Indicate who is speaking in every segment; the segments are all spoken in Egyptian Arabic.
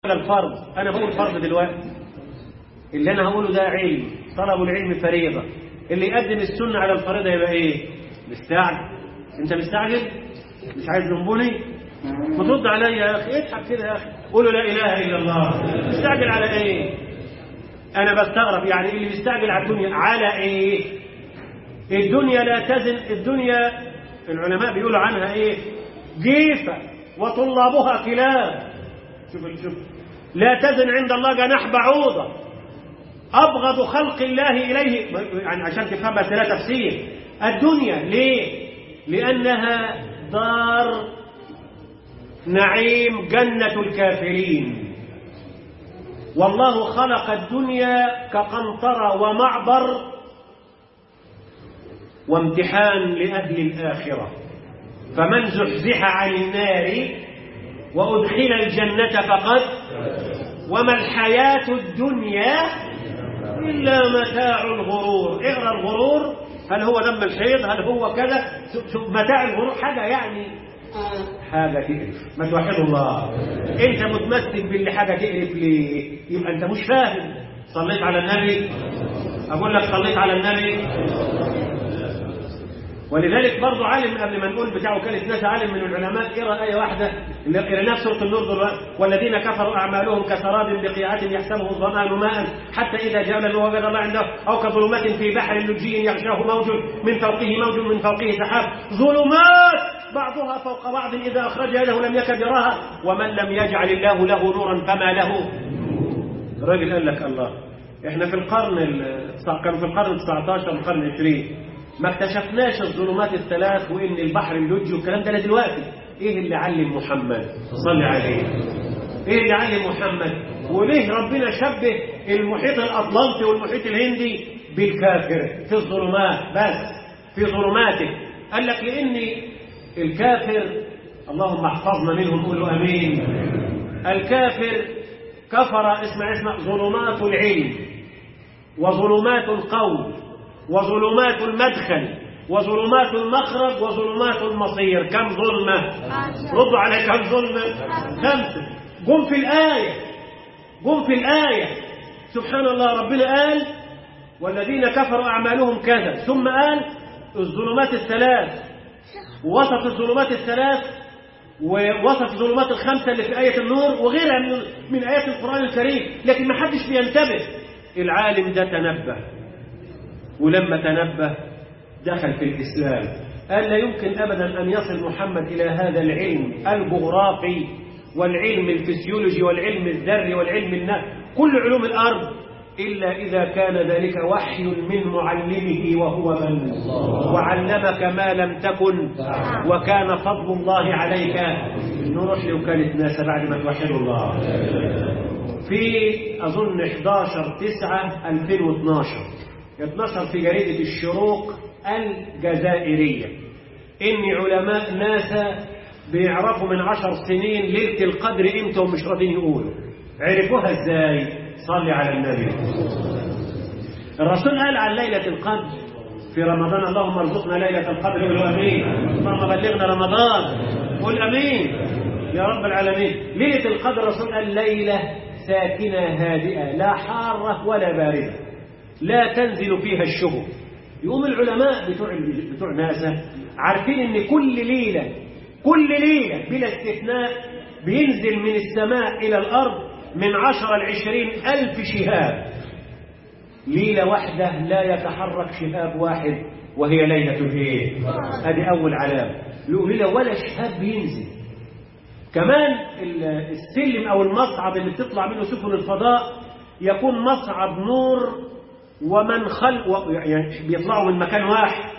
Speaker 1: الفرض أنا بقول فرض دلوقتي اللي أنا هقوله ده علم طلب العلم فريضة اللي يقدم السنة على الفريضة يبقى إيه مستعجل أنت مستعجل مش عايز ذنبوني ما ترد عليا يا أخي اضحك كده يا أخي قولوا لا إله إلا الله مستعجل على إيه أنا بستغرب يعني اللي بيستعجل على الدنيا على إيه الدنيا لا تزن الدنيا العلماء بيقولوا عنها إيه جيفة وطلابها كلاب شوف شوف لا تزن عند الله جناح بعوضة أبغض خلق الله إليه يعني عشان تفهمها لا تفسير الدنيا ليه لأنها دار نعيم جنة الكافرين والله خلق الدنيا كقنطرة ومعبر وامتحان لأهل الآخرة فمن زحزح عن النار وأدخل الجنة فقد وما الحياة الدنيا إلا متاع الغرور اقرأ الغرور هل هو دم الحيض هل هو كذا متاع الغرور حاجة يعني حاجة تقرف ما توحد الله انت متمسك باللي حاجة تقرف ليه يبقى انت مش فاهم صليت على النبي اقول لك صليت على النبي ولذلك برضه عالم قبل ما نقول بتاعه كانت ناس عالم من العلماء قرأ آية واحدة قرأناها في سورة النور دلوقتي والذين كفروا أعمالهم كسراب بقيعة يحسبه الظمآن ماء حتى إذا جاء له وجد الله عنده أو كظلمات في بحر لجي يغشاه موج من فوقه موج من فوقه سحاب ظلمات بعضها فوق بعض إذا أخرج يده لم يكد يراها ومن لم يجعل الله له نورا فما له الراجل قال لك الله احنا في القرن كان في القرن 19 القرن 20 ما اكتشفناش الظلمات الثلاث وان البحر اللج والكلام ده دلوقتي ايه اللي علم محمد صلي عليه ايه اللي علم محمد وليه ربنا شبه المحيط الاطلنطي والمحيط الهندي بالكافر في الظلمات بس في ظلماته قال لك لان الكافر اللهم احفظنا منهم قولوا امين الكافر كفر اسمع اسمع ظلمات العلم وظلمات القول وظلمات المدخل وظلمات المخرج وظلمات المصير كم ظلمة ردوا على كم ظلمة خمسة قم في الآية قم في الآية سبحان الله ربنا قال والذين كفروا أعمالهم كذا ثم قال الظلمات الثلاث ووصف الظلمات الثلاث ووصف الظلمات الخمسة اللي في آية النور وغيرها من, من آيات القرآن الكريم لكن ما حدش بينتبه العالم ده تنبه ولما تنبه دخل في الإسلام قال لا يمكن أبدا أن يصل محمد إلى هذا العلم الجغرافي والعلم الفسيولوجي والعلم الذري والعلم النفس كل علوم الأرض إلا إذا كان ذلك وحي من معلمه وهو من وعلمك ما لم تكن وكان فضل الله عليك نروح لوكالة ناس بعد ما توحدوا الله في أظن 11 9 2012 اتنشر في جريدة الشروق الجزائرية إن علماء ناسا بيعرفوا من عشر سنين ليلة القدر إمتى ومش راضين يقولوا عرفوها إزاي صلي على النبي الرسول قال عن ليلة القدر في رمضان اللهم ارزقنا ليلة القدر قولوا أمين اللهم بلغنا رمضان قول أمين يا رب العالمين ليلة القدر الرسول قال ليلة ساكنة هادئة لا حارة ولا باردة لا تنزل فيها الشهب يقوم العلماء بتوع بتوع ناسا عارفين ان كل ليله كل ليله بلا استثناء بينزل من السماء الى الارض من عشرة لعشرين ألف شهاب ليلة واحدة لا يتحرك شهاب واحد وهي ليلة الايه هذه أول علامة ليلة ولا شهاب بينزل كمان السلم أو المصعد اللي بتطلع منه سفن الفضاء يكون مصعد نور ومن خلق يعني بيطلعوا من مكان واحد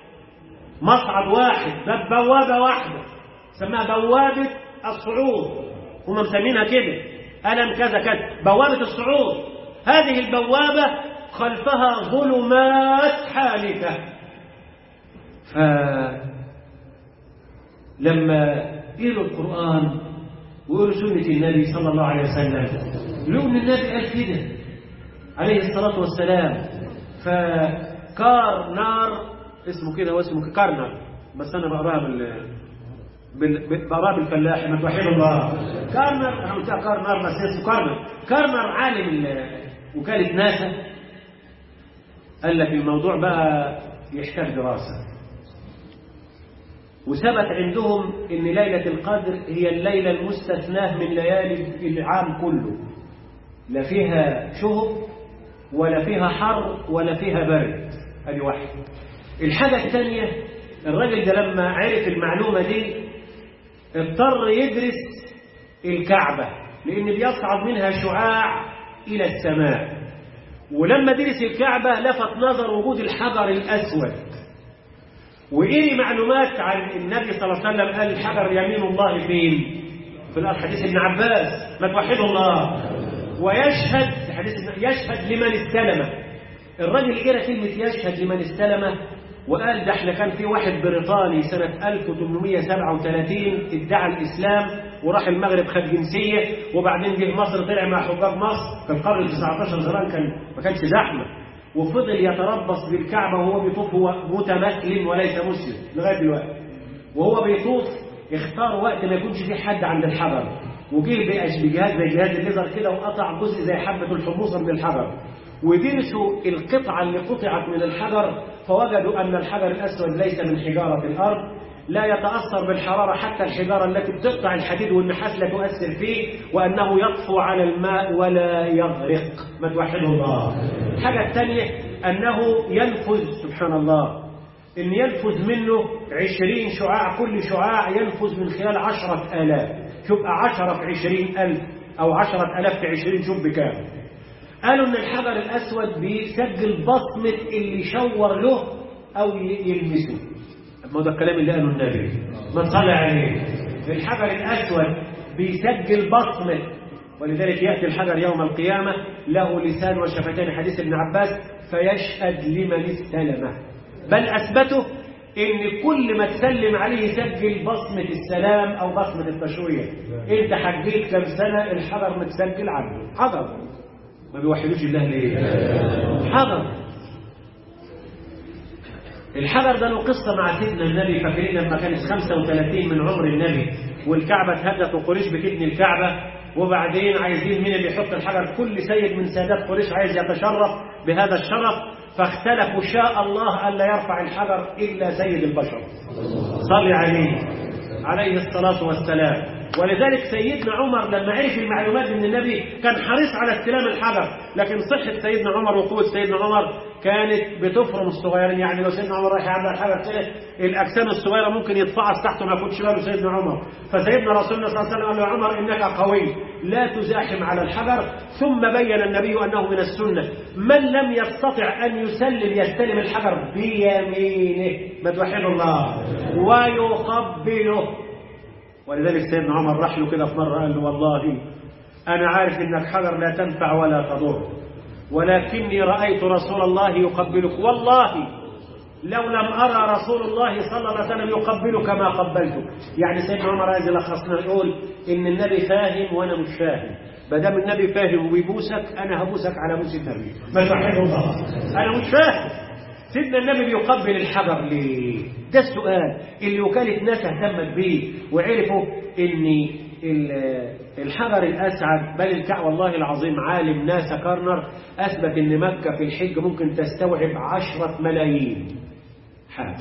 Speaker 1: مصعد واحد باب بوابة واحدة سماها بوابة الصعود هم مسمينها كده ألم كذا كذا بوابة الصعود هذه البوابة خلفها ظلمات حالكة ف لما قيلوا القرآن ويقولوا سنة النبي صلى الله عليه وسلم لقوا ان النبي قال كده عليه الصلاة والسلام فكار نار اسمه كده واسمه كارنر بس أنا بقراها بال بضراب الفلاح ما توحد الله كارنر انا قلتها كارنر بس اسمه كارنر كارنر عالم وكالة ناسا قال لك الموضوع بقى يحتاج دراسة وثبت عندهم ان ليلة القدر هي الليلة المستثناة من ليالي العام كله لا فيها شهب ولا فيها حر ولا فيها برد ادي واحد الحاجة الثانية الراجل ده لما عرف المعلومة دي اضطر يدرس الكعبة لأن بيصعد منها شعاع إلى السماء ولما درس الكعبة لفت نظر وجود الحجر الأسود وإيه معلومات عن النبي صلى الله عليه وسلم قال الحجر يمين الله فين في الحديث ابن عباس ما توحدوا الله ويشهد حديث يشهد لمن استلم الراجل قرا كلمة يشهد لمن استلمه وقال ده احنا كان في واحد بريطاني سنة 1837 ادعى الإسلام وراح المغرب خد جنسية وبعدين جه مصر طلع مع حجاج مصر في القرن ال 19 زمان كان ما كانش زحمة وفضل يتربص بالكعبة وهو بيطوف هو متمثل وليس مسلم لغاية دلوقتي وهو بيطوف اختار وقت ما يكونش في حد عند الحجر وجه بجهاز زي جهاز الليزر كده وقطع جزء زي حبة الحموصة من الحجر ودرسوا القطعة اللي قطعت من الحجر فوجدوا أن الحجر الأسود ليس من حجارة الأرض لا يتأثر بالحرارة حتى الحجارة التي بتقطع الحديد والنحاس لا تؤثر فيه وأنه يطفو على الماء ولا يغرق ما توحده الله الحاجة الثانية أنه ينفذ سبحان الله إن ينفذ منه عشرين شعاع كل شعاع ينفذ من خلال عشرة آلاف تبقى عشرة في عشرين ألف أو عشرة آلاف في عشرين شوف بكام قالوا ان الحجر الاسود بيسجل بصمة اللي شور له او يلمسه ما ده الكلام اللي قاله النبي ما تصلي عليه الحجر الاسود بيسجل بصمة ولذلك يأتي الحجر يوم القيامة له لسان وشفتين حديث ابن عباس فيشهد لمن استلمه بل أثبته إن كل ما تسلم عليه يسجل بصمة السلام أو بصمة التشويع أنت حجيت كم سنة الحجر متسجل عنه حجر ما بيوحدوش الله ليه حجر الحجر ده له قصة مع سيدنا النبي فاكرين لما كانت 35 من عمر النبي والكعبة اتهدت وقريش بتبني الكعبة وبعدين عايزين مين اللي يحط الحجر كل سيد من سادات قريش عايز يتشرف بهذا الشرف فاختلفوا شاء الله ألا يرفع الحجر إلا سيد البشر صلي عليه عليه الصلاة والسلام ولذلك سيدنا عمر لما عرف المعلومات من النبي كان حريص على استلام الحجر لكن صحة سيدنا عمر وقوة سيدنا عمر كانت بتفرم الصغيرين يعني لو سيدنا عمر رايح يعمل الحجر كده الأجسام الصغيرة ممكن يتفعص تحته ما ياخدش باله سيدنا عمر فسيدنا رسول الله صلى الله عليه وسلم قال له يا عمر إنك قوي لا تزاحم على الحجر ثم بين النبي أنه من السنة من لم يستطع أن يسلم يستلم الحجر بيمينه ما توحد الله ويقبله ولذلك سيدنا عمر راح له كده في مرة قال له والله أنا عارف إنك حجر لا تنفع ولا تضر ولكني رأيت رسول الله يقبلك والله لو لم أرى رسول الله صلى الله عليه وسلم يقبلك ما قبلتك يعني سيدنا عمر عايز يلخصنا يقول إن النبي فاهم وأنا مش فاهم ما دام النبي فاهم وبيبوسك أنا هبوسك على بوس النبي ما توحد الله أنا مش فاهم سيدنا النبي بيقبل الحجر ليه ده السؤال اللي وكالة ناس اهتمت بيه وعرفوا ان الحجر الأسعد بل الكعبة والله العظيم عالم ناسا كارنر أثبت ان مكة في الحج ممكن تستوعب عشرة ملايين حاج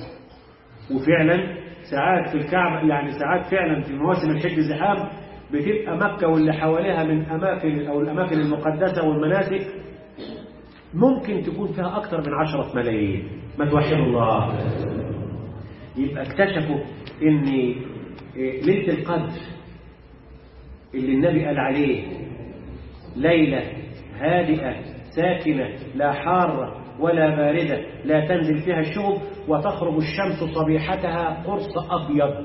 Speaker 1: وفعلا ساعات في الكعبة يعني ساعات فعلا في مواسم الحج زحام بتبقى مكة واللي حواليها من أماكن أو الأماكن المقدسة والمناسك ممكن تكون فيها أكثر من عشرة ملايين ما توحد الله يبقى اكتشفوا ان ليلة القدر اللي النبي قال عليه ليلة هادئة ساكنة لا حارة ولا باردة لا تنزل فيها الشهب وتخرج الشمس صبيحتها قرص أبيض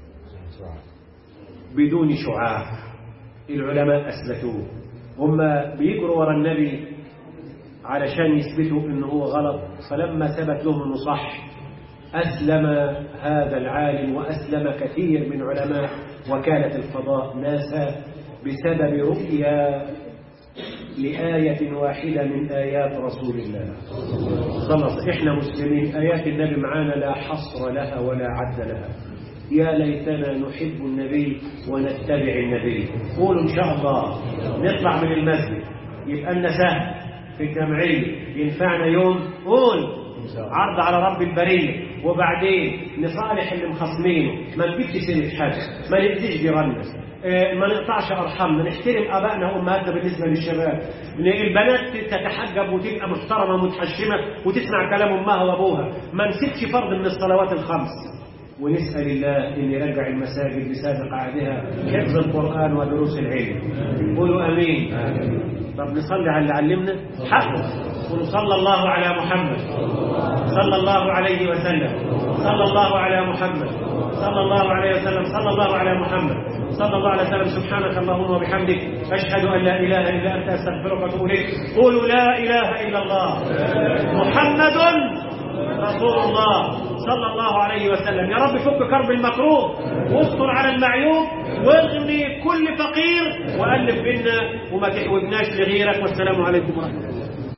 Speaker 1: بدون شعاع العلماء أثبتوه هم بيجروا ورا النبي علشان يثبتوا انه هو غلط فلما ثبت لهم انه صح أسلم هذا العالم وأسلم كثير من علماء وكالة الفضاء ناسا بسبب رؤيا لآية واحدة من آيات رسول الله خلص إحنا مسلمين آيات النبي معانا لا حصر لها ولا عد لها يا ليتنا نحب النبي ونتبع النبي قولوا إن شاء الله نطلع من المسجد يبقى لنا سهل في الجمعية ينفعنا يوم قول عرض على رب البرية وبعدين نصالح اللي مخصمينه ما نجيبش سنة حاجة ما نأذيش جيراننا آه، ما نقطعش أرحامنا نحترم آبائنا وأمهاتنا بالنسبة للشباب البنات تتحجب وتبقى محترمة ومتحشمة وتسمع كلام أمها وأبوها ما نسيبش فرض من الصلوات الخمس ونسأل الله أن يرجع المساجد بسابق عهدها حفظ القرآن ودروس العلم قولوا أمين طب نصلي على اللي علمنا حقه قل صلى الله على محمد صلى الله عليه وسلم صلى الله على محمد صلى الله عليه وسلم صلى الله على محمد صلى الله عليه وسلم سبحانك اللهم وبحمدك أشهد أن لا إله إلا أنت أستغفرك وأتوب إليك قولوا لا إله إلا الله محمد رسول الله صلى الله عليه وسلم يا رب فك كرب المكروه واستر على المعيوب واغني كل فقير وألف بينا وما تحوجناش لغيرك والسلام عليكم ورحمة الله